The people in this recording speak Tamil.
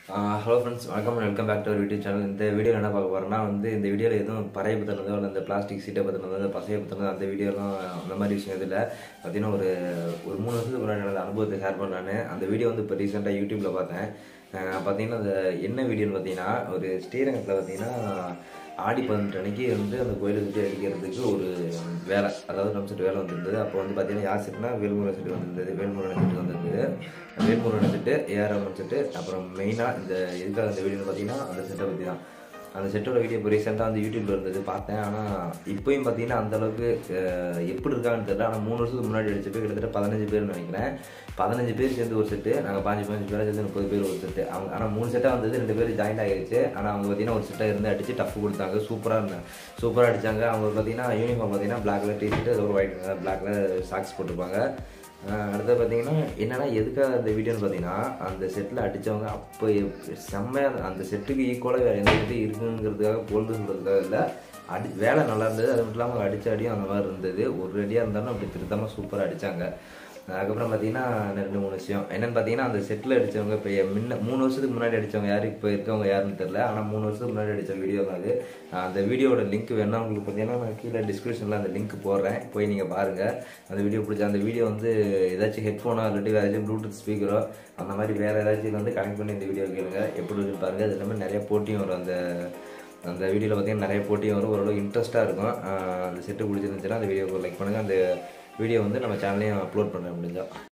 ஹலோ ஃப்ரெண்ட்ஸ் வணக்கம் welcome back to our YouTube channel இந்த வீடியோவில் என்ன பார்க்க போகிறோம்னா வந்து இந்த வீடியோவில் எதுவும் பறையை பற்றினதோ இல்லை இந்த பிளாஸ்டிக் சீட்டை பற்றினதோ இந்த பசையை பற்றினதோ அந்த வீடியோலாம் அந்த மாதிரி விஷயம் இதில் பார்த்தீங்கன்னா ஒரு ஒரு மூணு வருஷத்துக்கு முன்னாடி நடந்த அனுபவத்தை ஷேர் பண்ணலான்னு அந்த வீடியோ வந்து இப்போ ரீசெண்டாக யூடியூப்பில் பார்த்தேன் அஹ் பார்த்தீங்கன்னா அந்த என்ன வீடியோன்னு பார்த்தீங்கன்னா ஒரு ஸ்ரீரங்கத்தில் பார்த்தீங்கன்னா ஆடி பதினெட்டு அன்னைக்கு வந்து அந்த கோயிலை சுற்றி அடிக்கிறதுக்கு ஒரு வேலை அதாவது நம்ம செட்டு வேலை வந்திருந்தது அப்போ வந்து பார்த்தீங்கன்னா யார் செட்டுனா வேல்முருகன் செட்டு வந்திருந்தது வேல்முருகன் செட்டு வந்திருந்தது வேல்முருகன் செட்டு ஏஆர்எம் செட்டு அப்புறம் மெயினாக இந்த எதுக்காக இந்த வீடியோன்னு பார்த்தீங்கன்னா அந்த செட்டை பற்றி தான் அந்த செட்டோட வீடியோ இப்போ ரீசெண்டாக வந்து யூடியூப்ல இருந்தது பார்த்தேன் ஆனால் இப்போயும் பார்த்தீங்கன்னா அந்த அளவுக்கு அஹ், எப்படி இருக்கான்னு தெரியல ஆனால் மூணு வருஷத்துக்கு முன்னாடி அடிச்ச பேர் கிட்டத்தட்ட பதினஞ்சு பேர்னு நினைக்கிறேன் பதினஞ்சு பேர் சேர்ந்து ஒரு செட்டு நாங்கள் பாஞ்சு பாஞ்சு பேர் சேர்ந்து முப்பது பேர் ஒரு செட்டு அவங்க ஆனால் மூணு செட்டாக வந்தது ரெண்டு பேர் ஜாயின் ஆகிடுச்சு ஆனால் அவங்க பார்த்தீங்கன்னா ஒரு செட்டாக இருந்து அடிச்சு டஃப் கொடுத்தாங்க சூப்பராக இருந்தாங்க சூப்பராக அடிச்சாங்க அவங்க பார்த்தீங்கன்னா யூனிஃபார்ம் பார்த்தீங்கன்னா பிளாக் கலர் டிஷர்ட் அது ஒரு white colour black colour socks போட்டிருப்பாங்க ஆஹ் அடுத்து பார்த்தீங்கன்னா என்னன்னா எதுக்காக அந்த வீடியோன்னு பார்த்தீங்கன்னா அந்த செட்டில் அடித்தவங்க அப்போ எப்- செம்மையாக அந்த செட்டுக்கு ஈக்குவலாக வேறு எந்த செட்டு இருக்குங்கிறதுக்காக பொழுது சொல்கிறதுக்காக இல்லை அடி வேலை நல்லா இருந்தது அது மட்டும் இல்லாமல் அடிச்ச அடியும் அந்த மாதிரி இருந்தது ஒரு அடியாக இருந்தாலும் அப்படி திருத்தமாக சூப்பராக அடித்தாங்க அதுக்கப்புறம் பார்த்தீங்கன்னா ரெண்டு மூணு விஷயம் என்னென்னு பார்த்தீங்கன்னா அந்த செட்டில் அடித்தவங்க இப்போ முன்ன மூணு வருஷத்துக்கு முன்னாடி அடித்தவங்க யாரு இப்போ இருக்கவங்க யாருன்னு தெரில ஆனால் மூணு வருஷத்துக்கு முன்னாடி அடித்த வீடியோ தான் அது அந்த வீடியோட லிங்க் வேணா உங்களுக்கு பார்த்தீங்கன்னா நான் கீழே டிஸ்கிரிப்ஷனில் அந்த லிங்க் போடுறேன் போய் நீங்கள் பாருங்கள் அந்த வீடியோ பிடிச்ச அந்த வீடியோ வந்து ஏதாச்சும் ஹெட்ஃபோனோ இல்லாட்டி வேறு ஏதாச்சும் ப்ளூடூத் ஸ்பீக்கரோ அந்த மாதிரி வேறு ஏதாச்சும் வந்து கனெக்ட் பண்ணி இந்த வீடியோ கேளுங்க எப்படி இருக்குன்னு பாருங்கள் அது இல்லாமல் நிறைய போட்டியும் வரும் அந்த அந்த வீடியோவில் பார்த்தீங்கன்னா நிறைய போட்டியும் வரும் ஓரளவு இன்ட்ரெஸ்ட்டாக இருக்கும் ஆஹ் அந்த செட்டு பிடிச்சிருந்துச்சுன்னா அந்த வீடியோக்கு லைக் பண்ணுங்கள் அந்த வீடியோ வந்து நம்ம சேனல்லையும் அப்லோட் பண்ணுறேன் முடிஞ்சா